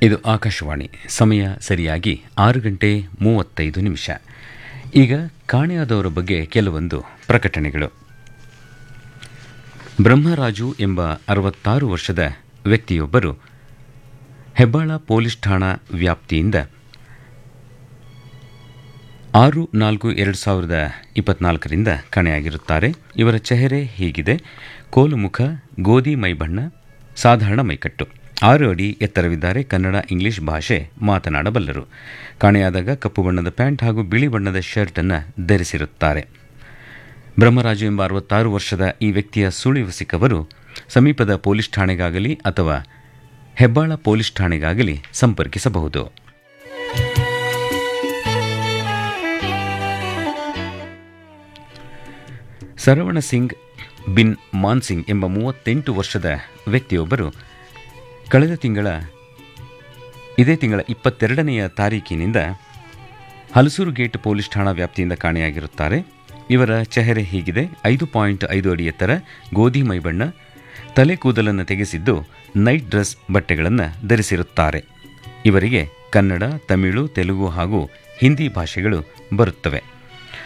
ಇದು ಆಕಾಶವಾಣಿ ಸಮಯ ಸರಿಯಾಗಿ ಆರು ಗಂಟೆ ಮೂವತ್ತೈದು ನಿಮಿಷ ಈಗ ಕಾಣೆಯಾದವರ ಬಗ್ಗೆ ಕೆಲವೊಂದು ಪ್ರಕಟಣೆಗಳು ಬ್ರಹ್ಮರಾಜು ಎಂಬ ಅರವತ್ತಾರು ವರ್ಷದ ವ್ಯಕ್ತಿಯೊಬ್ಬರು ಹೆಬ್ಬಾಳ ಪೊಲೀಸ್ ಠಾಣಾ ವ್ಯಾಪ್ತಿಯಿಂದ ಆರು ನಾಲ್ಕು ಎರಡು ಸಾವಿರದ ಇಪ್ಪತ್ನಾಲ್ಕರಿಂದ ಕಾಣೆಯಾಗಿರುತ್ತಾರೆ ಇವರ ಚೆಹರೆ ಹೀಗಿದೆ ಕೋಲು ಮುಖ ಗೋಧಿ ಮೈಬಣ್ಣ ಸಾಧಾರಣ ಮೈಕಟ್ಟು ಆರು ಅಡಿ ಎತ್ತರವಿದ್ದಾರೆ ಕನ್ನಡ ಇಂಗ್ಲಿಷ್ ಭಾಷೆ ಮಾತನಾಡಬಲ್ಲರು ಕಾಣೆಯಾದಾಗ ಕಪ್ಪು ಬಣ್ಣದ ಪ್ಯಾಂಟ್ ಹಾಗೂ ಬಿಳಿ ಬಣ್ಣದ ಶರ್ಟ್ ಅನ್ನು ಧರಿಸಿರುತ್ತಾರೆ ಬ್ರಹ್ಮರಾಜು ಎಂಬ ಅರವತ್ತಾರು ವರ್ಷದ ಈ ವ್ಯಕ್ತಿಯ ಸುಳಿವು ಸಿಕ್ಕವರು ಸಮೀಪದ ಪೊಲೀಸ್ ಠಾಣೆಗಾಗಲಿ ಅಥವಾ ಹೆಬ್ಬಾಳ ಪೊಲೀಸ್ ಠಾಣೆಗಾಗಲಿ ಸಂಪರ್ಕಿಸಬಹುದು ಸರವಣ ಸಿಂಗ್ ಬಿನ್ ಮಾನ್ ಸಿಂಗ್ ಎಂಬ ಮೂವತ್ತೆಂಟು ವರ್ಷದ ವ್ಯಕ್ತಿಯೊಬ್ಬರು ಕಳೆದ ತಿಂಗಳ ಇದೇ ತಿಂಗಳ ಇಪ್ಪತ್ತೆರಡನೆಯ ತಾರೀಕಿನಿಂದ ಹಲಸೂರು ಗೇಟ್ ಪೊಲೀಸ್ ಠಾಣಾ ವ್ಯಾಪ್ತಿಯಿಂದ ಕಾಣೆಯಾಗಿರುತ್ತಾರೆ ಇವರ ಚೆಹರೆ ಹೀಗಿದೆ ಐದು ಪಾಯಿಂಟ್ ಐದು ಅಡಿ ಎತ್ತರ ಗೋಧಿ ಮೈಬಣ್ಣ ತಲೆ ಕೂದಲನ್ನು ತೆಗೆಸಿದ್ದು ನೈಟ್ ಡ್ರೆಸ್ ಬಟ್ಟೆಗಳನ್ನು ಧರಿಸಿರುತ್ತಾರೆ ಇವರಿಗೆ ಕನ್ನಡ ತಮಿಳು ತೆಲುಗು ಹಾಗೂ ಹಿಂದಿ ಭಾಷೆಗಳು ಬರುತ್ತವೆ